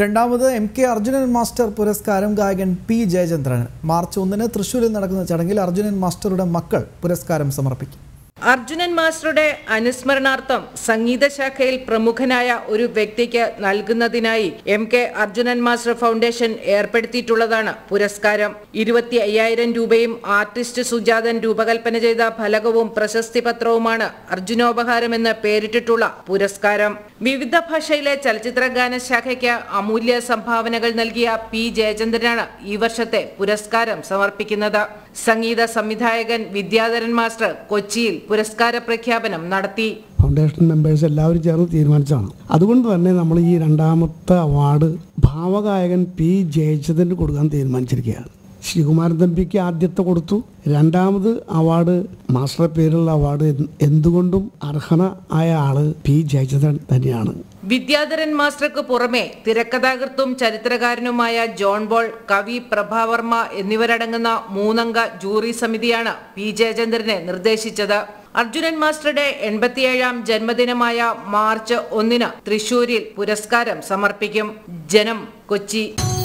രണ്ടാമത് M K Arjunan master പുരസ്കാരം ഗായകൻ പി ജയചന്ദ്രന് മാർച്ച് ഒന്നിന് തൃശൂരിൽ നടക്കുന്ന ചടങ്ങിൽ അർജുനൻ മാസ്റ്ററുടെ മക്കൾ പുരസ്കാരം സമർപ്പിക്കും അർജുനൻ മാസ്റ്ററുടെ അനുസ്മരണാർത്ഥം സംഗീത ശാഖയിൽ പ്രമുഖനായ ഒരു വ്യക്തിക്ക് നൽകുന്നതിനായി M K Arjunan master foundation ഏർപ്പെടുത്തിയിട്ടുള്ളതാണ് പുരസ്കാരം ഇരുപത്തി അയ്യായിരം രൂപയും ആർട്ടിസ്റ്റ് സുജാതൻ രൂപകൽപ്പന ചെയ്ത ഫലകവും പ്രശസ്തി പത്രവുമാണ് അർജുനോപഹാരം എന്ന് പേരിട്ടിട്ടുള്ള പുരസ്കാരം വിവിധ ഭാഷയിലെ ചലച്ചിത്ര ഗാന ശാഖയ്ക്ക് അമൂല്യ സംഭാവനകൾ നൽകിയ പി ജയചന്ദ്രനാണ് ഈ വർഷത്തെ പുരസ്കാരം സമർപ്പിക്കുന്നത് സംഗീത സംവിധായകൻ വിദ്യാധരൻ മാസ്റ്റർ കൊച്ചിയിൽ പുരസ്കാര പ്രഖ്യാപനം നടത്തി ഫൗണ്ടേഷൻ മെമ്പേഴ്സ് എല്ലാവരും ചേർന്ന് തീരുമാനിച്ചതാണ് അതുകൊണ്ട് തന്നെ നമ്മൾ ഈ രണ്ടാമത്തെ അവാർഡ് ഭാവഗായകൻ പി ജയചന്ദ്രന് കൊടുക്കാൻ തീരുമാനിച്ചിരിക്കുകയാണ് ശ്രീകുമാരൻ തമ്പിക്ക് ആദ്യത്തെ കൊടുത്തു രണ്ടാമത് അവാർഡ് മാസ്റ്റർ പേരുള്ള അവാർഡ് എന്ത് എന്തുകൊണ്ടും അർഹന ആയ ആള് പി ജയചന്ദ്രൻ തന്നെയാണ് വിദ്യാധരൻ മാസ്റ്റർക്ക് പുറമെ തിരക്കഥാകൃത്തും ചരിത്രകാരനുമായ ജോൺ ബോൾ കവി പ്രഭാവർമ്മ എന്നിവരടങ്ങുന്ന മൂന്നംഗ ജൂറി സമിതിയാണ് പി ജയചന്ദ്രനെ നിർദ്ദേശിച്ചത് അർജുനൻ മാസ്റ്ററുടെ എൺപത്തിയേഴാം ജന്മദിനമായ മാർച്ച് ഒന്നിന് തൃശൂരിൽ പുരസ്കാരം സമർപ്പിക്കും ജനം കൊച്ചി